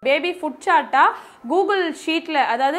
baby food சார்ட்டா Google ஷீட்டில் அதாவது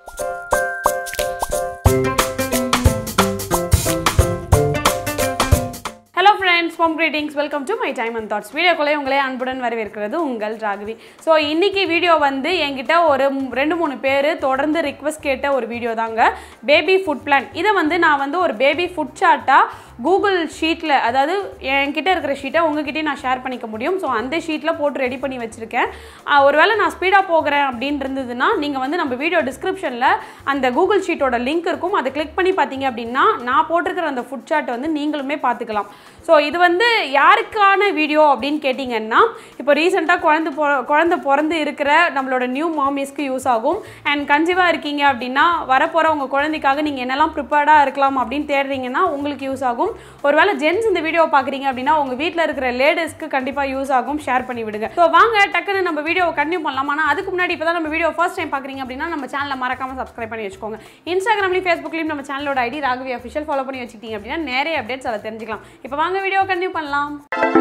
hello friends home greetings welcome to my time and thoughts வீடியோக்குள்ளே உங்களே அன்புடன் வரவேற்கிறது உங்கள் ராகவி ஸோ இன்னைக்கு வீடியோ வந்து என்கிட்ட ஒரு ம்- ரெண்டு மூணு பேர் தொடர்ந்து ரிக்வஸ்ட் கேட்ட ஒரு வீடியோ தாங்க பேபி ஃபுட் பிளான் இதை வந்து நான் வந்து ஒரு பேபி ஃபுட் சார்ட்டாக கூகுள் ஷீட்டில் அதாவது என்கிட்ட இருக்கிற ஷீட்டை உங்ககிட்டயும் நான் ஷேர் பண்ணிக்க முடியும் ஸோ அந்த ஷீட்டில் போட்டு ரெடி பண்ணி வச்சுருக்கேன் ஆஹ் ஒருவேளை நான் ஸ்பீடாக போகிறேன் அப்படின்னு இருந்ததுன்னா நீங்கள் வந்து நம்ம வீடியோ டிஸ்கிரிப்ஷனில் அந்த கூகுள் ஷீட்டோட லிங்க் இருக்கும் அதை கிளிக் பண்ணி பார்த்தீங்க அப்படின்னா நான் போட்டிருக்கிற அந்த ஃபுட் சார்ட் வந்து நீங்களுமே பார்த்துக்கலாம் ஸோ இது வந்து யாருக்கான வீடியோ அப்படின்னு கேட்டிங்கன்னா இப்போ ரீசெண்டாக குழந்தை பொ குழந்தை பிறந்து இருக்கிற நம்மளோட நியூ மாமிஸ்க்கு யூஸ் ஆகும் அண்ட் கன்சீவாக இருக்கீங்க அப்படின்னா வரப்போகிற உங்கள் குழந்தைக்காக நீங்கள் என்னெல்லாம் ப்ரிப்பேர்டாக இருக்கலாம் அப்படின்னு தேடுறீங்கன்னா உங்களுக்கு யூஸ் ஆகும் ஒருவேளை ஜென்ஸ் இந்த வீடியோ பார்க்குறீங்க அப்படின்னா உங்கள் வீட்டில் இருக்கிற லேடிஸ்க்கு கண்டிப்பாக யூஸ் ஆகும் ஷேர் பண்ணி விடுங்க ஸோ வாங்க டக்குன்னு நம்ம வீடியோவை கண்டினியூ பண்ணலாம் ஆனால் அதுக்கு முன்னாடி இப்போ தான் நம்ம வீடியோ ஃபர்ஸ்ட் டைம் பார்க்குறீங்க அப்படின்னா நம்ம சேனலை மறக்காம சப்ஸ்கிரைப் பண்ணி வச்சுக்கோங்க இன்ஸ்டாகிராம்லையும் ஃபேஸ்புக்லையும் நம்ம சேனலோட ஐடி ராகவி அஃபிஷியல் ஃபாலோ பண்ணி வச்சுக்கிட்டீங்க அப்படின்னா நிறைய அப்டேட்ஸ் அதை தெரிஞ்சுக்கலாம் இப்போ வாங்க வீடியோ கண்டினியூ பண்ணலாம்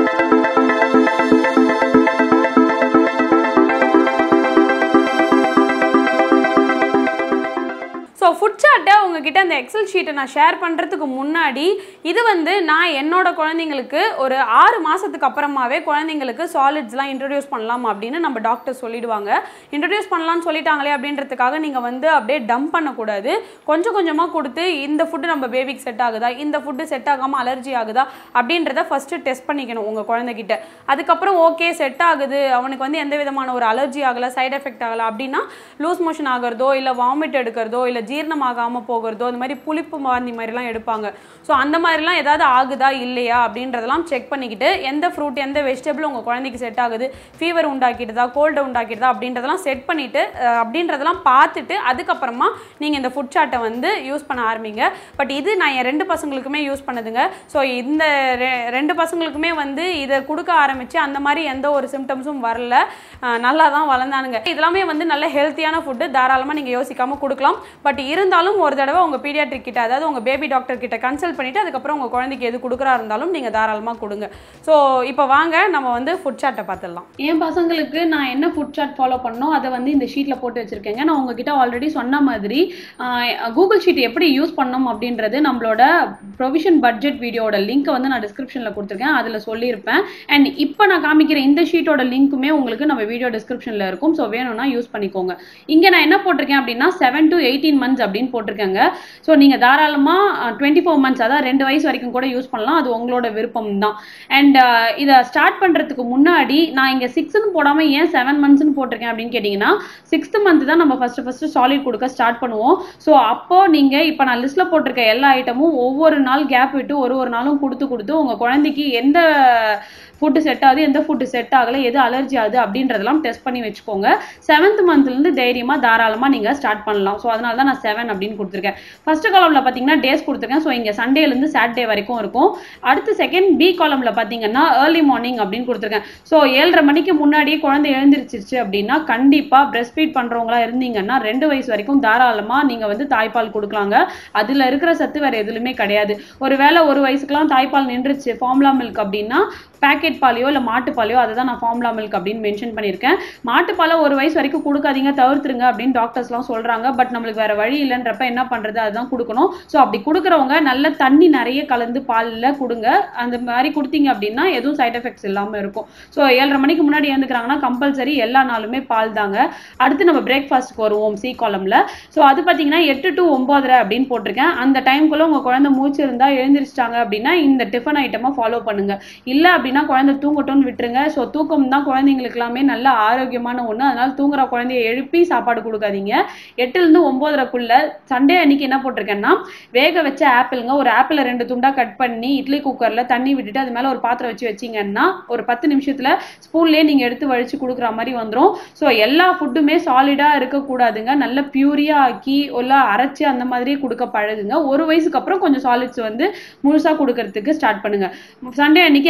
ஸோ ஃபுட் சார்ட்டை உங்ககிட்ட அந்த எக்ஸல் ஷீட்டை நான் ஷேர் பண்ணுறதுக்கு முன்னாடி இது வந்து நான் என்னோட குழந்தைங்களுக்கு ஒரு ஆறு மாதத்துக்கு அப்புறமாவே குழந்தைங்களுக்கு சாலிட்ஸ்லாம் இன்ட்ரடியூஸ் பண்ணலாம் அப்படின்னு நம்ம டாக்டர் சொல்லிடுவாங்க இன்ட்ரடியூஸ் பண்ணலாம்னு சொல்லிட்டாங்களே அப்படின்றதுக்காக நீங்கள் வந்து அப்படியே டம்ப் பண்ணக்கூடாது கொஞ்சம் கொஞ்சமாக கொடுத்து இந்த ஃபுட்டு நம்ம பேபிக்கு செட் ஆகுதா இந்த ஃபுட்டு செட் ஆகாமல் அலர்ஜி ஆகுதா அப்படின்றத ஃபஸ்ட்டு டெஸ்ட் பண்ணிக்கணும் உங்கள் குழந்தைகிட்ட அதுக்கப்புறம் ஓகே செட் ஆகுது அவனுக்கு வந்து எந்த விதமான ஒரு அலர்ஜி ஆகலை சைடு எஃபெக்ட் ஆகலை அப்படின்னா லூஸ் மோஷன் ஆகிறதோ இல்லை வாமிட் எடுக்கிறதோ இல்லை ஜீரணமாகாமல் போகிறதோ அந்த மாதிரி புளிப்பு மாந்தி மாதிரிலாம் எடுப்பாங்க ஸோ அந்த மாதிரிலாம் ஏதாவது ஆகுதா இல்லையா அப்படின்றதெல்லாம் செக் பண்ணிக்கிட்டு எந்த ஃப்ரூட் எந்த வெஜிடபிள் உங்கள் குழந்தைக்கு செட் ஆகுது ஃபீவர் உண்டாக்கிடுதா கோல்டு உண்டாக்கிடுதா அப்படின்றதெல்லாம் செட் பண்ணிவிட்டு அப்படின்றதெல்லாம் பார்த்துட்டு அதுக்கப்புறமா நீங்கள் இந்த ஃபுட் சார்ட்டை வந்து யூஸ் பண்ண ஆரம்பிங்க பட் இது நான் என் ரெண்டு பசங்களுக்குமே யூஸ் பண்ணதுங்க ஸோ இந்த ரெ- ரெண்டு பசங்களுக்குமே வந்து இதை கொடுக்க ஆரம்பித்து அந்த மாதிரி எந்த ஒரு சிம்டம்ஸும் வரல அஹ் நல்லா தான் வளர்ந்தானுங்க இதெல்லாமே வந்து நல்ல ஹெல்த்தியான ஃபுட்டு தாராளமாக நீங்கள் யோசிக்காமல் கொடுக்கலாம் பட் இருந்தாலும் ஒரு தடவை உங்கள் பீடியாட்ரிக் கிட்ட அதாவது உங்கள் பேபி டாக்டர் கிட்ட கன்சல்ட் பண்ணிவிட்டு அதுக்கப்புறம் உங்கள் குழந்தைக்கு எது கொடுக்குறா இருந்தாலும் நீங்கள் தாராளமாக கொடுங்க ஸோ இப்போ வாங்க நம்ம வந்து ஃபுட் சார்ட்டை பார்த்துடலாம் என் பசங்களுக்கு நான் என்ன ஃபுட் சார்ட் ஃபாலோ பண்ணோம் அதை வந்து இந்த ஷீட்டில் போட்டு வச்சுருக்கேங்க நான் உங்ககிட்ட ஆல்ரெடி சொன்ன மாதிரி கூகுள் ஷீட் எப்படி யூஸ் பண்ணோம் அப்படின்றது நம்மளோட ப்ரொவிஷன் பட்ஜெட் வீடியோட லிங்க்கை வந்து நான் டிஸ்கிரிப்ஷனில் கொடுத்துருக்கேன் அதில் சொல்லியிருப்பேன் அண்ட் இப்போ நான் காமிக்கிற இந்த ஷீட்டோட லிங்க்குமே உங்களுக்கு நம்ம வீடியோ டிஸ்கிரிப்ஷனில் இருக்கும் ஸோ வேணும்னா யூஸ் பண்ணிக்கோங்க இங்கே நான் என்ன போட்டிருக்கேன் அப்படின்னா செவன் டு எயிட்டீன் மந்த்ஸ் அப்படின்னு போட்டிருக்கேங்க ஸோ நீங்கள் தாராளமாக டுவெண்ட்டி ஃபோர் மந்த்ஸ் அதாவது ரெண்டு வயசு வரைக்கும் கூட யூஸ் பண்ணலாம் அது உங்களோட விருப்பம் தான் அண்ட் இதை ஸ்டார்ட் பண்ணுறதுக்கு முன்னாடி நான் இங்கே சிக்ஸ்னு போடாமல் ஏன் செவன் மந்த்ஸ்னு போட்டிருக்கேன் அப்படின்னு கேட்டிங்கன்னா சிக்ஸ்த் மந்த் தான் நம்ம ஃபஸ்ட்டு ஃபஸ்ட்டு சாலிட் கொடுக்க ஸ்டார்ட் பண்ணுவோம் ஸோ அப்போ நீங்கள் இப்போ நான் லிஸ்ட்டில் போட்டிருக்க எல்லா ஐட்டமும் ஒவ்வொரு நாள் கேப் விட்டு ஒரு ஒரு நாளும் கொடுத்து கொடுத்து உங்கள் குழந்தைக்கு எந்த ஃபுட்டு செட் ஆகுது எந்த ஃபுட்டு செட் ஆகலை எது அலர்ஜி ஆகுது அப்படின்றதெல்லாம் டெஸ்ட் பண்ணி வச்சுக்கோங்க செவன்த் மந்த்லேருந்து தைரியமாக தாராளமாக நீங்கள் ஸ்டார்ட் பண்ணலாம் ஸோ அதனால தான் நான் செவன் அப்படின்னு கொடுத்துருக்கேன் ஃபர்ஸ்ட் காலமில் பார்த்தீங்கன்னா டேஸ் கொடுத்துருக்கேன் ஸோ இங்கே சண்டேலேருந்து சாட்டர்டே வரைக்கும் இருக்கும் அடுத்து செகண்ட் பி காலமில் பார்த்தீங்கன்னா ஏர்லி மார்னிங் அப்படின்னு கொடுத்துருக்கேன் ஸோ ஏழரை மணிக்கு முன்னாடியே குழந்தை எழுந்திருச்சிருச்சு அப்படின்னா கண்டிப்பாக பிரஸ்ட் ஃபீட் பண்ணுறவங்களா இருந்தீங்கன்னா ரெண்டு வயசு வரைக்கும் தாராளமாக நீங்கள் வந்து தாய்ப்பால் கொடுக்கலாங்க அதில் இருக்கிற சத்து வேறு எதுலையுமே கிடையாது ஒருவேளை ஒரு வயசுக்குலாம் தாய்ப்பால் நின்றுச்சு ஃபார்முலா மில்க் அப்படின்னா பேக்கெட் பாலையோ இல்லை மாட்டுப்பாலையோ அதை தான் நான் ஃபார்முலா மில்க் அப்படின்னு மென்ஷன் பண்ணியிருக்கேன் மாட்டுப்பாலை ஒரு வயசு வரைக்கும் கொடுக்காதீங்க தவிர்த்துருங்க அப்படின்னு டாக்டர்ஸ்லாம் சொல்கிறாங்க பட் நம்மளுக்கு வேறு வழி இல்லைன்றப்ப என்ன பண்ணுறது அதுதான் கொடுக்கணும் ஸோ அப்படி கொடுக்குறவங்க நல்ல தண்ணி நிறைய கலந்து பாலில் கொடுங்க அந்த மாதிரி கொடுத்தீங்க அப்படின்னா எதுவும் சைட் எஃபெக்ட்ஸ் இல்லாமல் இருக்கும் ஸோ ஏழரை மணிக்கு முன்னாடி எழுந்துக்கிறாங்கன்னா கம்பல்சரி எல்லா நாளுமே பால் தாங்க அடுத்து நம்ம பிரேக்ஃபாஸ்ட்டுக்கு வருவோம் சி காலமில் ஸோ அது பார்த்தீங்கன்னா எட்டு டு ஒம்போதரை அப்படின்னு போட்டிருக்கேன் அந்த டைம்குள்ளே உங்கள் குழந்தை மூச்சு இருந்தால் எழுந்திரிச்சிட்டாங்க அப்படின்னா இந்த டிஃபன் ஐட்டமாக ஃபாலோ பண்ணுங்க இல்லை அப்படின்னா குழந்தை தூங்கட்டும்னு விட்டுருங்க ஸோ தூக்கம் தான் குழந்தைங்களுக்கு எல்லாமே நல்ல ஆரோக்கியமான ஒன்று அதனால தூங்குற குழந்தைய எழுப்பி சாப்பாடு கொடுக்காதீங்க எட்டுலேருந்து ஒம்போதரைக்குள்ள சண்டே அன்னைக்கு என்ன போட்டிருக்கேன்னா வேக வச்ச ஆப்பிளுங்க ஒரு ஆப்பிளை ரெண்டு துண்டாக கட் பண்ணி இட்லி குக்கரில் தண்ணி விட்டுட்டு அது மேலே ஒரு பாத்திரம் வச்சு வச்சிங்கன்னா ஒரு பத்து நிமிஷத்தில் ஸ்பூன்லேயே நீங்கள் எடுத்து வழிச்சு கொடுக்குற மாதிரி வந்துடும் ஸோ எல்லா ஃபுட்டுமே சாலிடாக இருக்கக்கூடாதுங்க நல்ல பியூரியாக ஆக்கி இல்லை அரைச்சி அந்த மாதிரியே கொடுக்க பழகுங்க ஒரு வயசுக்கு அப்புறம் கொஞ்சம் சாலிட்ஸ் வந்து முழுசாக கொடுக்கறதுக்கு ஸ்டார்ட் பண்ணுங்க சண்டே அன்னைக்கு ஆப்பிள் போட்டிருக்கேன்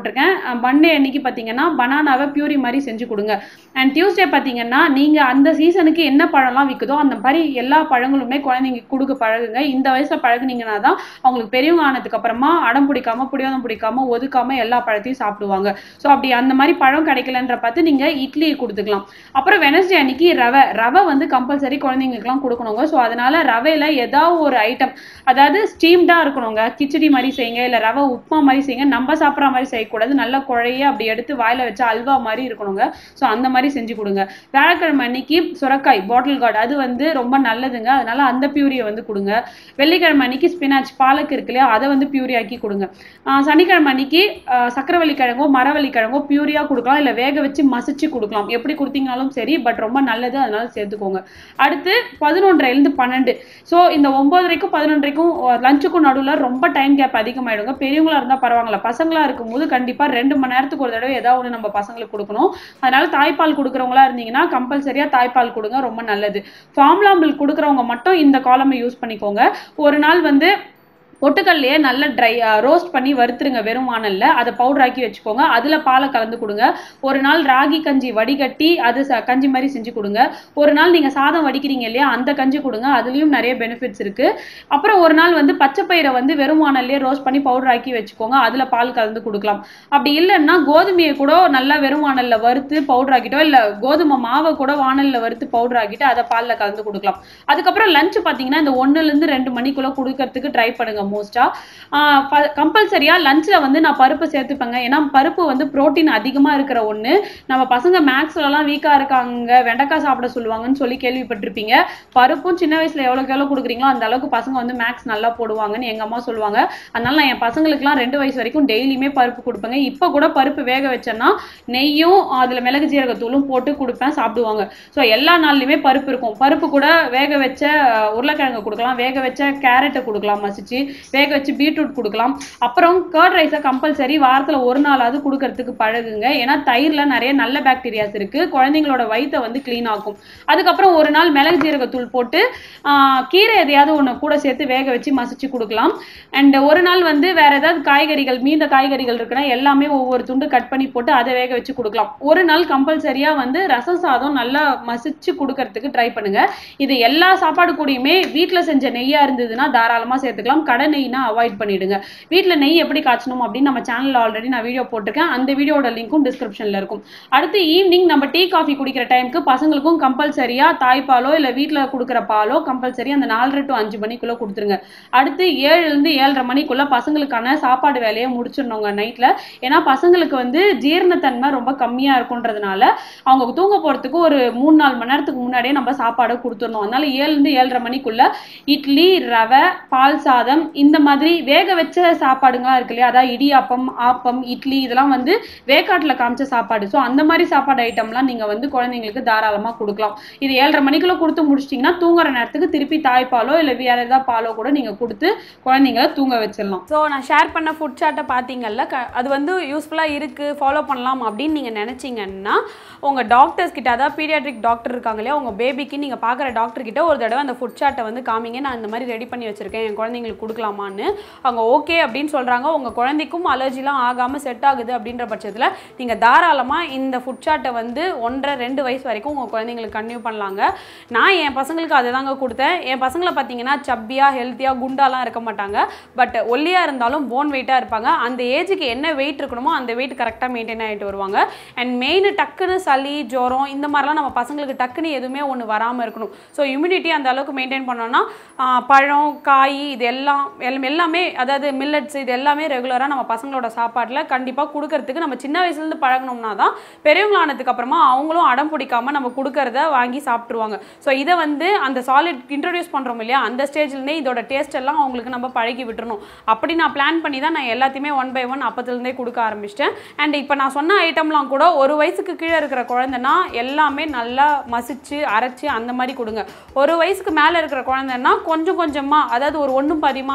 போட்டிருக்கேன் மண்டே அன்னைக்கு பார்த்தீங்கன்னா பனானாவை பியூரி மாதிரி செஞ்சு கொடுங்க அண்ட் டியூஸ்டே பார்த்தீங்கன்னா நீங்கள் அந்த சீசனுக்கு என்ன பழம்லாம் விற்குதோ அந்த மாதிரி எல்லா பழங்களுமே குழந்தைங்க கொடுக்க பழகுங்க இந்த வயசில் பழகுனீங்கன்னா தான் அவங்களுக்கு பெரியவங்க ஆனதுக்கு அப்புறமா அடம் பிடிக்காம புடிவாதம் பிடிக்காம ஒதுக்காம எல்லா பழத்தையும் சாப்பிடுவாங்க ஸோ அப்படி அந்த மாதிரி பழம் கிடைக்கலன்ற பார்த்து நீங்கள் இட்லி கொடுத்துக்கலாம் அப்புறம் வெனஸ்டே அன்னைக்கு ரவை ரவை வந்து கம்பல்சரி குழந்தைங்களுக்குலாம் கொடுக்கணுங்க ஸோ அதனால ரவையில் ஏதாவது ஒரு ஐட்டம் அதாவது ஸ்டீம்டாக இருக்கணுங்க கிச்சடி மாதிரி செய்யுங்க இல்லை ரவை உப்புமா மாதிரி செய்யுங்க நம்ம சாப்பிட்ற மாதிரி செய்யக்கூடாது நல்லா குழைய அப்படி எடுத்து வாயில வச்சு அல்வா மாதிரி இருக்கணுங்க ஸோ அந்த மாதிரி செஞ்சு கொடுங்க வியாழக்கிழமை அன்னைக்கு சுரக்காய் பாட்டில் கார்டு அது வந்து ரொம்ப நல்லதுங்க அதனால அந்த பியூரியை வந்து கொடுங்க வெள்ளிக்கிழமை அன்னைக்கு ஸ்பினாச் பாலக் இருக்கு இல்லையா அதை வந்து பியூரி ஆக்கி கொடுங்க ஆஹ் சனிக்கிழமை அன்னைக்கு ஆஹ் சக்கரவள்ளி கிழங்கோ மரவள்ளி கிழங்கோ பியூரியா கொடுக்கலாம் இல்லை வேக வச்சு மசிச்சு கொடுக்கலாம் எப்படி கொடுத்தீங்கனாலும் சரி பட் ரொம்ப நல்லது அதனால சேர்த்துக்கோங்க அடுத்து பதினொன்றைலேருந்து பன்னெண்டு ஸோ இந்த ஒன்பதரைக்கும் பதினொன்றரைக்கும் லஞ்சுக்கும் நடுவில் ரொம்ப டைம் கேப் அதிகமாயிடுங்க பெரியவங்களா இருந்தால் பரவாயில்ல பசங்களா இருக்கும்போது கண்டிப்பாக ரெண்டு மணி நேரத்துக்கு ஒரு தடவை ஏதாவது ஒன்று நம்ம பசங்களுக்கு கொடுக்கணும் அதனால தாய்ப்பால் கொடுக்குறவங்களா இருந்தீங்கன்னா கம்பல்சரியாக தாய்ப்பால் கொடுங்க ரொம்ப நல்லது ஃபார்முலா மில்க் கொடுக்குறவங்க மட்டும் இந்த காலமை யூஸ் பண்ணிக்கோங்க ஒரு நாள் வந்து பொட்டுக்கல்லையே நல்லா ட்ரை ரோஸ்ட் பண்ணி வறுத்துருங்க வெறும் வானல்ல அதை பவுடர் ஆக்கி வச்சுக்கோங்க அதில் பாலை கலந்து கொடுங்க ஒரு நாள் ராகி கஞ்சி வடிகட்டி அது ச- கஞ்சி மாதிரி செஞ்சு கொடுங்க ஒரு நாள் நீங்கள் சாதம் வடிக்கிறீங்க இல்லையா அந்த கஞ்சி கொடுங்க அதுலேயும் நிறைய பெனிஃபிட்ஸ் இருக்குது அப்புறம் ஒரு நாள் வந்து பச்சை பயிரை வந்து வெறும் வானல்லையே ரோஸ்ட் பண்ணி பவுடர் ஆக்கி வச்சுக்கோங்க அதில் பால் கலந்து கொடுக்கலாம் அப்படி இல்லைன்னா கோதுமையை கூட நல்லா வெறும் வானல்ல வறுத்து பவுடர் ஆக்கிட்டோ இல்லை கோதுமை மாவை கூட வானல்ல வறுத்து பவுடர் ஆக்கிட்டு அதை பாலில் கலந்து கொடுக்கலாம் அதுக்கப்புறம் லஞ்ச் பார்த்தீங்கன்னா இந்த ஒன்றுலேருந்து ரெண்டு மணிக்குள்ள கொடுக்கறதுக்கு ட்ரை பண்ணுங்க மோஸ்ட்டாக கம்பல்சரியாக லஞ்சில் வந்து நான் பருப்பு சேர்த்துப்பேங்க ஏன்னா பருப்பு வந்து புரோட்டீன் அதிகமாக இருக்கிற ஒன்று நம்ம பசங்க மேக்ஸ்லலாம் வீக்காக இருக்காங்க வெண்டைக்காய் சாப்பிட சொல்லுவாங்கன்னு சொல்லி கேள்விப்பட்டிருப்பீங்க பருப்பும் சின்ன வயசில் எவ்வளோக்கு எவ்வளோ கொடுக்குறீங்களோ அந்த அளவுக்கு பசங்க வந்து மேக்ஸ் நல்லா போடுவாங்கன்னு எங்கள் அம்மா சொல்லுவாங்க அதனால நான் என் பசங்களுக்குலாம் ரெண்டு வயசு வரைக்கும் டெய்லியுமே பருப்பு கொடுப்பேங்க இப்போ கூட பருப்பு வேக வச்சேன்னா நெய்யும் அதில் மிளகு ஜீரகத்தூளும் போட்டு கொடுப்பேன் சாப்பிடுவாங்க ஸோ எல்லா நாள்லையுமே பருப்பு இருக்கும் பருப்பு கூட வேக வச்ச அஹ், உருளைக்கிழங்கு கொடுக்கலாம் வேக வச்ச கேரட்டை கொடுக்கலாம் மசிச்சு வேக வச்சு பீட்ரூட் கொடுக்கலாம் அப்புறம் கர்ட் ரைஸை கம்பல்சரி வாரத்தில் ஒரு நாளாவது கொடுக்கறதுக்கு பழகுங்க ஏன்னா தயிரில் நிறைய நல்ல பாக்டீரியாஸ் இருக்கு குழந்தைங்களோட வயித்தை வந்து க்ளீன் ஆக்கும் அதுக்கப்புறம் ஒரு நாள் மிளகு ஜீரகத்தூள் போட்டு ஆஹ், கீரை எதையாவது ஒன்று கூட சேர்த்து வேக வச்சு மசிச்சு கொடுக்கலாம் அண்ட் ஒரு நாள் வந்து வேற ஏதாவது காய்கறிகள் மீந்த காய்கறிகள் இருக்குன்னா எல்லாமே ஒவ்வொரு துண்டு கட் பண்ணி போட்டு அதை வேக வச்சு கொடுக்கலாம் ஒரு நாள் கம்பல்சரியா வந்து ரசம் சாதம் நல்லா மசிச்சு கொடுக்கறதுக்கு ட்ரை பண்ணுங்க இது எல்லா சாப்பாடு கூடயுமே வீட்டில் செஞ்ச நெய்யா இருந்ததுன்னா தாராளமா சேர்த்துக்கலாம் கடை நெய்னா அவாய்ட் பண்ணிடுங்க வீட்டில் நெய் எப்படி காய்ச்சணும் அப்படின்னு நம்ம சேனல்ல ஆல்ரெடி நான் வீடியோ போட்டிருக்கேன் அந்த வீடியோட லிங்க்கும் டிஸ்கிரிப்ஷன்ல இருக்கும் அடுத்து ஈவினிங் நம்ம டீ காஃபி குடிக்கிற டைமுக்கு பசங்களுக்கும் கம்பல்சரியா தாய்ப்பாலோ இல்லை வீட்டில் கொடுக்குற பாலோ கம்பல்சரி அந்த நாலரை டு அஞ்சு மணிக்குள்ள கொடுத்துருங்க அடுத்து ஏழுலேருந்து ஏழரை மணிக்குள்ள பசங்களுக்கான சாப்பாடு வேலையை முடிச்சிடணுங்க நைட்ல ஏன்னா பசங்களுக்கு வந்து ஜீரணத்தன்மை ரொம்ப கம்மியா இருக்குன்றதுனால அவங்க தூங்க போறதுக்கு ஒரு மூணு நாலு மணி நேரத்துக்கு முன்னாடியே நம்ம சாப்பாடை கொடுத்துடணும் அதனால ஏழுலேருந்து ஏழரை மணிக்குள்ள இட்லி ரவை பால் சாதம் இந்த மாதிரி வேக வச்ச சாப்பாடுங்களா இருக்கு இல்லையா அதாவது இடியாப்பம் ஆப்பம் இட்லி இதெல்லாம் வந்து வேக்காட்டில் காமிச்ச சாப்பாடு ஸோ அந்த மாதிரி சாப்பாடு ஐட்டம்லாம் நீங்க வந்து குழந்தைங்களுக்கு தாராளமா கொடுக்கலாம் இது ஏழரை மணிக்குள்ள கொடுத்து முடிச்சிட்டிங்கன்னா தூங்குற நேரத்துக்கு திருப்பி தாய்ப்பாலோ இல்லை வேற ஏதாவது பாலோ கூட நீங்க கொடுத்து குழந்தைங்கள தூங்க வச்சிடலாம் ஸோ நான் ஷேர் பண்ண ஃபுட் சார்ட்டை பார்த்தீங்கல்ல க அது வந்து யூஸ்ஃபுல்லாக இருக்குது ஃபாலோ பண்ணலாம் அப்படின்னு நீங்கள் நினச்சிங்கன்னா உங்கள் டாக்டர்ஸ் கிட்ட அதாவது பீடியாட்ரிக் டாக்டர் இருக்காங்க இல்லையா உங்கள் பேபிக்கு நீங்கள் பார்க்குற டாக்டர் கிட்ட ஒரு தடவை அந்த ஃபுட் சார்ட்டை வந்து காமிங்க நான் இந்த மாதிரி ரெடி பண்ணி வச்சுருக்கேன் என் குழந்தைங்களுக்கு கொடுக்கலாமான்னு அவங்க ஓகே அப்படின்னு சொல்கிறாங்க உங்கள் குழந்தைக்கும் அலர்ஜிலாம் ஆகாமல் செட் ஆகுது அப்படின்ற பட்சத்தில் நீங்கள் தாராளமாக இந்த ஃபுட் சார்ட்டை வந்து ஒன்றரை ரெண்டு வயசு வரைக்கும் உங்கள் குழந்தைங்களுக்கு கன்டினியூ பண்ணலாங்க நான் என் பசங்களுக்கு அதை தாங்க கொடுத்தேன் என் பசங்களை பார்த்தீங்கன்னா சப்பியாக ஹெல்த்தியாக குண்டாலாம் இருக்க மாட்டாங்க பட் ஒல்லியாக இருந்தாலும் போன் வெயிட்டாக இருப்பாங்க அந்த ஏஜுக்கு என்ன வெயிட் இருக்கணுமோ அந்த வெயிட் கரெக்டாக மெயின்டைன் ஆகிட்டு வருவாங்க அண்ட் மெயின் டக்குன்னு சளி ஜுரம் இந்த மாதிரிலாம் நம்ம பசங்களுக்கு டக்குன்னு எதுவுமே ஒன்று வராமல் இருக்கணும் ஸோ இம்யூனிட்டி அந்த அளவுக்கு மெயின்டைன் பண்ணோம்னா ஆஹ், பழம் காய் இது எல்லாம் எல்லாம் எல்லாமே அதாவது மில்லட்ஸ் இது எல்லாமே ரெகுலராக நம்ம பசங்களோட சாப்பாட்டில் கண்டிப்பாக கொடுக்கறதுக்கு நம்ம சின்ன வயசுலேருந்து பழகணும்னா தான் பெரியவங்களானதுக்கு அப்புறமா அவங்களும் அடம் பிடிக்காம நம்ம கொடுக்கறத வாங்கி சாப்பிட்ருவாங்க ஸோ இதை வந்து அந்த சாலிட் இன்ட்ரடியூஸ் பண்ணுறோம் இல்லையா அந்த ஸ்டேஜ்லேருந்தே இதோட டேஸ்ட் எல்லாம் அவங்களுக்கு நம்ம பழகி விட்டுறணும் அப்படி நான் பிளான் பண்ணி தான் நான் எல்லாத்தையுமே ஒன் பை ஒன் அப்பத்துலேருந்தே கொடுக்க ஆரம்பிச்சிட்டேன் அண்ட் இப்போ நான் சொன்ன ஐட்டம்லாம் கூட ஒரு வயசுக்கு கீழே இருக்கிற குழந்தைன்னா எல்லாமே நல்லா மசிச்சு அரைச்சு அந்த மாதிரி கொடுங்க ஒரு வயசுக்கு மேலே இருக்கிற குழந்தைன்னா கொஞ்சம் கொஞ்சமாக அதாவது ஒரு ஒன்றும் பதிமா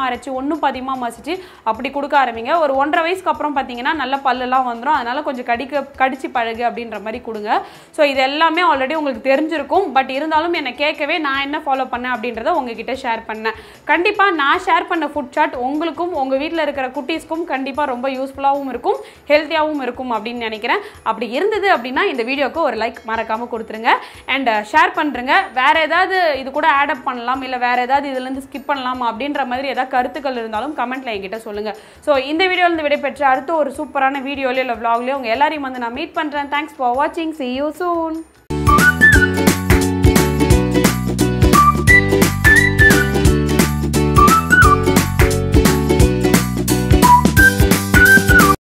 கொஞ்சமாக அரைச்சி ஒன்றும் பதியமாக மசிச்சு அப்படி கொடுக்க ஆரம்பிங்க ஒரு ஒன்றரை வயசுக்கு அப்புறம் பார்த்தீங்கன்னா நல்ல பல்லெல்லாம் வந்துடும் அதனால கொஞ்சம் கடிக்க கடிச்சு பழகு அப்படின்ற மாதிரி கொடுங்க ஸோ இது எல்லாமே ஆல்ரெடி உங்களுக்கு தெரிஞ்சிருக்கும் பட் இருந்தாலும் என்னை கேட்கவே நான் என்ன ஃபாலோ பண்ணேன் அப்படின்றத உங்ககிட்ட ஷேர் பண்ணேன் கண்டிப்பாக நான் ஷேர் பண்ண ஃபுட் சார்ட் உங்களுக்கும் உங்கள் வீட்டில் இருக்கிற குட்டீஸ்க்கும் கண்டிப்பாக ரொம்ப யூஸ்ஃபுல்லாகவும் இருக்கும் ஹெல்த்தியாகவும் இருக்கும் அப்படின்னு நினைக்கிறேன் அப்படி இருந்தது அப்படின்னா இந்த வீடியோக்கு ஒரு லைக் மறக்காமல் கொடுத்துருங்க அண்ட் ஷேர் பண்ணுறங்க வேறு ஏதாவது இது கூட ஆட் அப் பண்ணலாம் இல்லை வேறு ஏதாவது இதுலேருந்து ஸ்கிப் பண்ணலாம் அப்படின்ற மாதிரி ஏதாவது கருத்துக்கள் இருந்தாலும் கமெண்ட்டில் என்கிட்ட சொல்லுங்கள் ஸோ இந்த வீடியோலேருந்து விடைபெற்ற அடுத்த ஒரு சூப்பரான வீடியோலையோ இல்லை vlogலயோ உங்கள் எல்லாரையும் வந்து நான் மீட் பண்ணுறேன் தேங்க்ஸ் ஃபார் வாட்சிங் see you soon